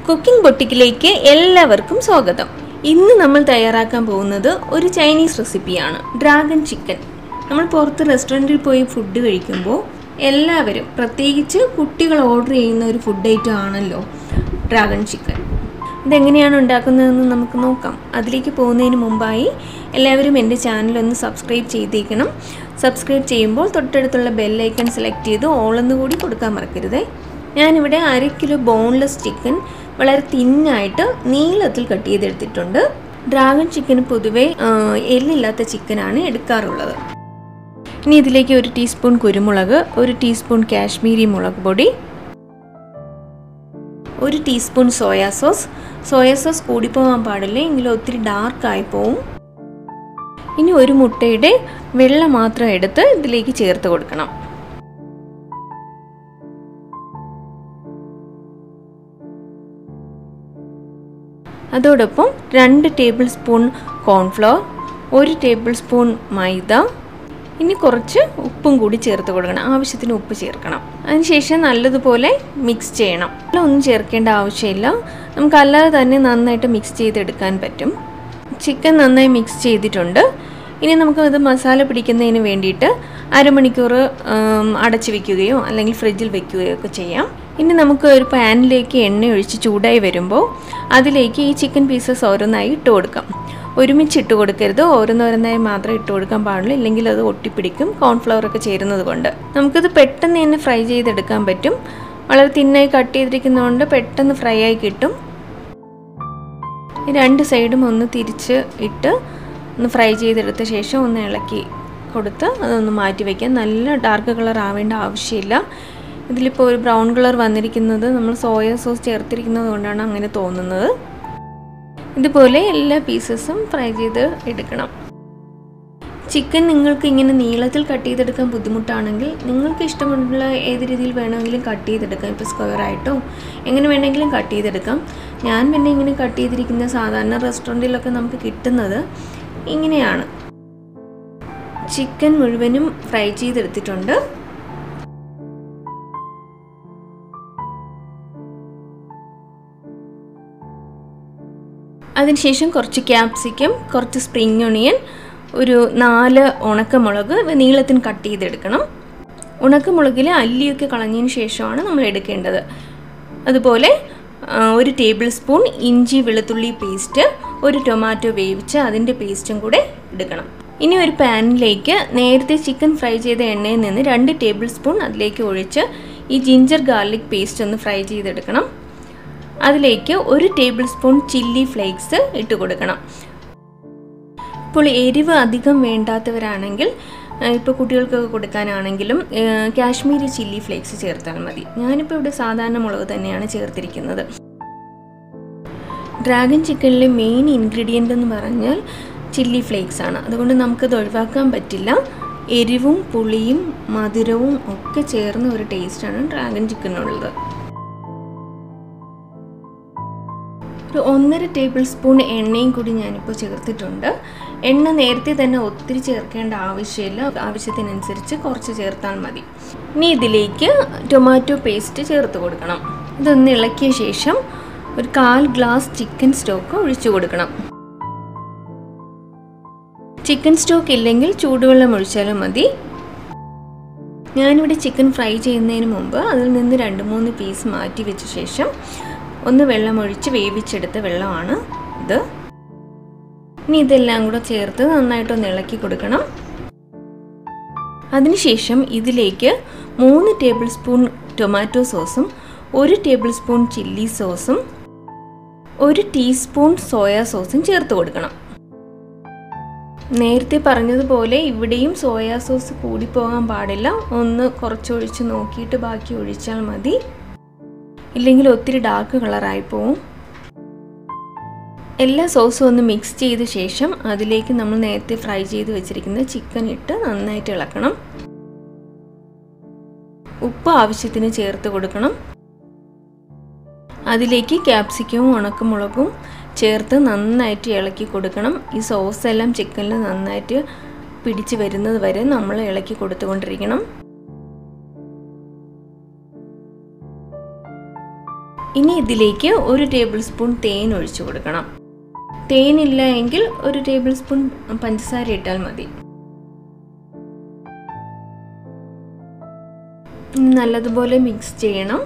cooking ബൊട്ടിക്കിലേക്ക് എല്ലാവർക്കും സ്വാഗതം ഇന്ന് നമ്മൾ തയ്യാറാക്കാൻ പോകുന്നത് ഒരു ചൈനീസ് റെസിപ്പിയാണ് ഡ്രാഗൺ ചിക്കൻ നമ്മൾ പുറത്ത് റെസ്റ്റോറൻറ്റിൽ പോയി ഫുഡ് കഴിക്കുമ്പോൾ എല്ലാവരും പ്രത്യേകിച്ച് കുട്ടികൾ ഓർഡർ ചെയ്യുന്ന ഒരു ഫുഡ് ഐറ്റം ആണല്ലോ ഡ്രാഗൺ ചിക്കൻ ഇതെങ്ങനെയാണ് ഉണ്ടാക്കുന്നതെന്ന് നമുക്ക് നോക്കാം അതിലേക്ക് പോകുന്നതിന് മുമ്പായി എല്ലാവരും എൻ്റെ ചാനൽ ഒന്ന് സബ്സ്ക്രൈബ് ചെയ്തേക്കണം സബ്സ്ക്രൈബ് ചെയ്യുമ്പോൾ തൊട്ടടുത്തുള്ള ബെല്ലൈക്കൺ സെലക്ട് ചെയ്ത് ഓളെന്ന് കൂടി കൊടുക്കാൻ മറക്കരുതേ ഞാനിവിടെ അര കിലോ ബോൺലെസ് ചിക്കൻ വളരെ തിന്നായിട്ട് നീളത്തിൽ കട്ട് ചെയ്തെടുത്തിട്ടുണ്ട് ഡ്രാഗൺ ചിക്കന് പൊതുവെ ആ, എല്ലില്ലാത്ത ചിക്കനാണ് എടുക്കാറുള്ളത് ഇനി ഇതിലേക്ക് ഒരു ടീസ്പൂൺ കുരുമുളക് ഒരു ടീസ്പൂൺ കാശ്മീരി മുളക് പൊടി ഒരു teaspoon soya sauce soya sauce കൂടിപ്പോകാൻ പാടില്ല എങ്കിലും ഒത്തിരി ഡാർക്കായി പോവും ഇനി ഒരു മുട്ടയുടെ വെള്ള മാത്രം എടുത്ത് ഇതിലേക്ക് ചേർത്ത് കൊടുക്കണം അതോടൊപ്പം രണ്ട് ടേബിൾ സ്പൂൺ കോൺഫ്ലവർ ഒരു ടേബിൾ സ്പൂൺ മൈദ ഇനി കുറച്ച് ഉപ്പും കൂടി ചേർത്ത് കൊടുക്കണം ആവശ്യത്തിന് ഉപ്പ് ചേർക്കണം അതിനുശേഷം നല്ലതുപോലെ മിക്സ് ചെയ്യണം ഒന്നും ചേർക്കേണ്ട ആവശ്യമില്ല നമുക്ക് അല്ലാതെ തന്നെ നന്നായിട്ട് മിക്സ് ചെയ്തെടുക്കാൻ പറ്റും ചിക്കൻ നന്നായി മിക്സ് ചെയ്തിട്ടുണ്ട് ഇനി നമുക്ക് അത് മസാല പിടിക്കുന്നതിന് വേണ്ടിയിട്ട് അരമണിക്കൂർ ഉം, അടച്ചു വെക്കുകയോ അല്ലെങ്കിൽ ഫ്രിഡ്ജിൽ വെക്കുകയോ ഒക്കെ ചെയ്യാം ഇനി നമുക്ക് ഒരു പാനിലേക്ക് എണ്ണ ഒഴിച്ച് ചൂടായി വരുമ്പോൾ അതിലേക്ക് ഈ ചിക്കൻ പീസസ് ഓരോന്നായി ഇട്ട് കൊടുക്കാം ഒരുമിച്ച് ഇട്ട് കൊടുക്കരുത് ഓരോന്നോരോന്നായി മാത്രം ഇട്ട് കൊടുക്കാൻ പാടുള്ളൂ ഇല്ലെങ്കിൽ അത് ഒട്ടിപ്പിടിക്കും കോൺഫ്ലവർ ഒക്കെ ചേരുന്നത് കൊണ്ട് നമുക്കിത് പെട്ടെന്ന് തന്നെ ഫ്രൈ ചെയ്തെടുക്കാൻ പറ്റും വളരെ തിന്നായി കട്ട് ചെയ്തിരിക്കുന്നതുകൊണ്ട് പെട്ടെന്ന് ഫ്രൈ ആയി കിട്ടും ഈ രണ്ട് സൈഡും ഒന്ന് തിരിച്ച് ഇട്ട് ഒന്ന് ഫ്രൈ ചെയ്തെടുത്ത ശേഷം ഒന്ന് ഇളക്കി കൊടുത്ത് അതൊന്ന് മാറ്റി വയ്ക്കാം നല്ല ഡാർക്ക് കളർ ആവേണ്ട ആവശ്യമില്ല ഇതിലിപ്പോൾ ഒരു ബ്രൗൺ കളർ വന്നിരിക്കുന്നത് നമ്മൾ സോയ സോസ് ചേർത്തിരിക്കുന്നത് കൊണ്ടാണ് അങ്ങനെ തോന്നുന്നത് ഇതുപോലെ എല്ലാ പീസസും ഫ്രൈ ചെയ്ത് എടുക്കണം ചിക്കൻ നിങ്ങൾക്ക് ഇങ്ങനെ നീളത്തിൽ കട്ട് ചെയ്തെടുക്കാൻ ബുദ്ധിമുട്ടാണെങ്കിൽ നിങ്ങൾക്ക് ഇഷ്ടമുള്ള ഏത് രീതിയിൽ വേണമെങ്കിലും കട്ട് ചെയ്തെടുക്കാം ഇപ്പോൾ സ്ക്വയർ ആയിട്ടോ എങ്ങനെ വേണമെങ്കിലും കട്ട് ചെയ്തെടുക്കാം ഞാൻ പിന്നെ ഇങ്ങനെ കട്ട് ചെയ്തിരിക്കുന്ന സാധാരണ റെസ്റ്റോറൻറ്റിലൊക്കെ നമുക്ക് കിട്ടുന്നത് ഇങ്ങനെയാണ് ചിക്കൻ മുഴുവനും ഫ്രൈ ചെയ്തെടുത്തിട്ടുണ്ട് അതിനുശേഷം കുറച്ച് ക്യാപ്സിക്കം കുറച്ച് സ്പ്രിങ് ഒണിയൻ ഒരു നാല് ഉണക്കമുളക് നീളത്തിന് കട്ട് ചെയ്തെടുക്കണം ഉണക്കമുളകിൽ അല്ലിയൊക്കെ കളഞ്ഞതിന് ശേഷമാണ് നമ്മൾ എടുക്കേണ്ടത് അതുപോലെ ആ, ഒരു ടേബിൾ സ്പൂൺ ഇഞ്ചി വെളുത്തുള്ളി പേസ്റ്റ് ഒരു ടൊമാറ്റോ വേവിച്ച് അതിൻ്റെ പേസ്റ്റും കൂടെ എടുക്കണം ഇനി ഒരു പാനിലേക്ക് നേരത്തെ ചിക്കൻ ഫ്രൈ ചെയ്ത എണ്ണയിൽ നിന്ന് രണ്ട് ടേബിൾ സ്പൂൺ അതിലേക്ക് ഒഴിച്ച് ഈ ജിഞ്ചർ ഗാർലിക് പേസ്റ്റ് ഒന്ന് ഫ്രൈ ചെയ്തെടുക്കണം അതിലേക്ക് ഒരു ടേബിൾ സ്പൂൺ ചില്ലി ഫ്ലേക്സ് ഇട്ട് കൊടുക്കണം ഇപ്പോൾ എരിവ് അധികം വേണ്ടാത്തവരാണെങ്കിൽ ഇപ്പോൾ കുട്ടികൾക്കൊക്കെ കൊടുക്കാനാണെങ്കിലും ആ, കാശ്മീരി ചില്ലി ഫ്ലേക്സ് ചേർത്താൽ മതി ഞാനിപ്പോൾ ഇവിടെ സാധാരണ മുളക് തന്നെയാണ് ചേർത്തിരിക്കുന്നത് ഡ്രാഗൺ ചിക്കനിലെ മെയിൻ ഇൻഗ്രീഡിയൻ്റ് എന്ന് പറഞ്ഞാൽ ചില്ലി ഫ്ലേക്സ് ആണ് അതുകൊണ്ട് നമുക്കത് ഒഴിവാക്കാൻ പറ്റില്ല എരിവും പുളിയും മധുരവും ഒക്കെ ചേർന്ന ഒരു ടേസ്റ്റാണ് ഡ്രാഗൺ ചിക്കനുള്ളത് ഒരു ഒന്നര ടേബിൾ സ്പൂൺ എണ്ണയും കൂടി ഞാനിപ്പോൾ ചേർത്തിട്ടുണ്ട് എണ്ണ നേരത്തെ തന്നെ ഒത്തിരി ചേർക്കേണ്ട ആവശ്യമില്ല ആവശ്യത്തിനനുസരിച്ച് കുറച്ച് ചേർത്താൽ മതി ഇനി ഇതിലേക്ക് ടൊമാറ്റോ പേസ്റ്റ് ചേർത്ത് കൊടുക്കണം ഇതൊന്ന് ഇളക്കിയ ശേഷം ഒരു കാൽ ഗ്ലാസ് ചിക്കൻ സ്റ്റോക്ക് ഒഴിച്ചു കൊടുക്കണം ചിക്കൻ സ്റ്റോക്ക് ഇല്ലെങ്കിൽ ചൂടുവെള്ളം ഒഴിച്ചാലും മതി ഞാനിവിടെ ചിക്കൻ ഫ്രൈ ചെയ്യുന്നതിന് മുമ്പ് അതിൽ നിന്ന് രണ്ട് മൂന്ന് പീസ് മാറ്റി വെച്ച ശേഷം ഒന്ന് വെള്ളം ഒഴിച്ച് വേവിച്ചെടുത്ത വെള്ളമാണ് ഇത് ഇനി ഇതെല്ലാം കൂടെ ചേർത്ത് നന്നായിട്ടൊന്ന് ഇളക്കി കൊടുക്കണം അതിനുശേഷം ഇതിലേക്ക് മൂന്ന് ടേബിൾ സ്പൂൺ ടൊമാറ്റോ സോസും ഒരു ടേബിൾ സ്പൂൺ ചില്ലി സോസും ഒരു ടീസ്പൂൺ സോയാ സോസും ചേർത്ത് കൊടുക്കണം നേരത്തെ പറഞ്ഞതുപോലെ ഇവിടെയും സോയാ സോസ് കൂടിപ്പോകാൻ പാടില്ല ഒന്ന് കുറച്ചൊഴിച്ച് നോക്കിയിട്ട് ബാക്കി ഒഴിച്ചാൽ മതി ഇല്ലെങ്കിൽ ഒത്തിരി ഡാർക്ക് കളറായി പോവും എല്ലാ സോസും ഒന്ന് മിക്സ് ചെയ്ത ശേഷം അതിലേക്ക് നമ്മൾ നേരത്തെ ഫ്രൈ ചെയ്ത് വെച്ചിരിക്കുന്ന ചിക്കൻ ഇട്ട് നന്നായിട്ട് ഇളക്കണം ഉപ്പ് ആവശ്യത്തിന് ചേർത്ത് കൊടുക്കണം അതിലേക്ക് ക്യാപ്സിക്കവും ഉണക്കമുളകും ചേർത്ത് നന്നായിട്ട് ഇളക്കി കൊടുക്കണം ഈ സോസ് എല്ലാം ചിക്കനിൽ നന്നായിട്ട് പിടിച്ച് വരുന്നത് വരെ നമ്മൾ ഇളക്കി കൊടുത്തുകൊണ്ടിരിക്കണം ഇനി ഇതിലേക്ക് ഒരു ടേബിൾ സ്പൂൺ തേൻ ഒഴിച്ചു കൊടുക്കണം തേനില്ല എങ്കിൽ ഒരു ടേബിൾ സ്പൂൺ പഞ്ചസാര ഇട്ടാൽ മതി നല്ലതുപോലെ മിക്സ് ചെയ്യണം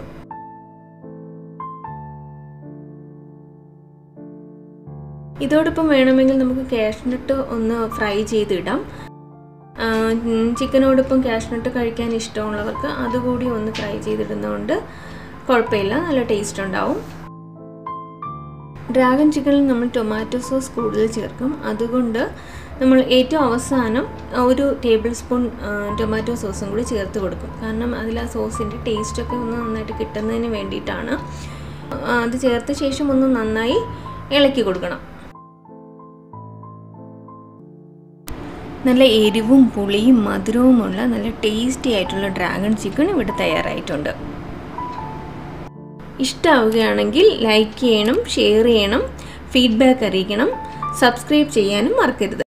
ഇതോടൊപ്പം വേണമെങ്കിൽ നമുക്ക് കാഷ്നട്ട് ഒന്ന് ഫ്രൈ ചെയ്തിടാം ചിക്കനോടൊപ്പം കാഷ്നട്ട് കഴിക്കാൻ ഇഷ്ടമുള്ളവർക്ക് അതുകൂടി ഒന്ന് ഫ്രൈ ചെയ്തിടുന്നതുകൊണ്ട് കുഴപ്പമില്ല നല്ല ടേസ്റ്റ് ഉണ്ടാവും ഡ്രാഗൺ ചിക്കനിൽ നമ്മൾ ടൊമാറ്റോ സോസ് കൂടുതൽ ചേർക്കും അതുകൊണ്ട് നമ്മൾ ഏറ്റവും അവസാനം ഒരു ടേബിൾ സ്പൂൺ ടൊമാറ്റോ സോസും കൂടി ചേർത്ത് കൊടുക്കും കാരണം അതിൽ ആ സോസിൻ്റെ ടേസ്റ്റൊക്കെ ഒന്ന് നന്നായിട്ട് കിട്ടുന്നതിന് വേണ്ടിയിട്ടാണ് അത് ചേർത്ത ശേഷം ഒന്ന് നന്നായി ഇളക്കി കൊടുക്കണം നല്ല എരിവും പുളിയും മധുരവുമുള്ള നല്ല ടേസ്റ്റി ആയിട്ടുള്ള ഡ്രാഗൺ ചിക്കൻ ഇവിടെ തയ്യാറായിട്ടുണ്ട് ഇഷ്ടമാവുകയാണെങ്കിൽ ലൈക്ക് ചെയ്യണം ഷെയർ ചെയ്യണം ഫീഡ്ബാക്ക് അറിയിക്കണം സബ്സ്ക്രൈബ് ചെയ്യാനും മറക്കരുത്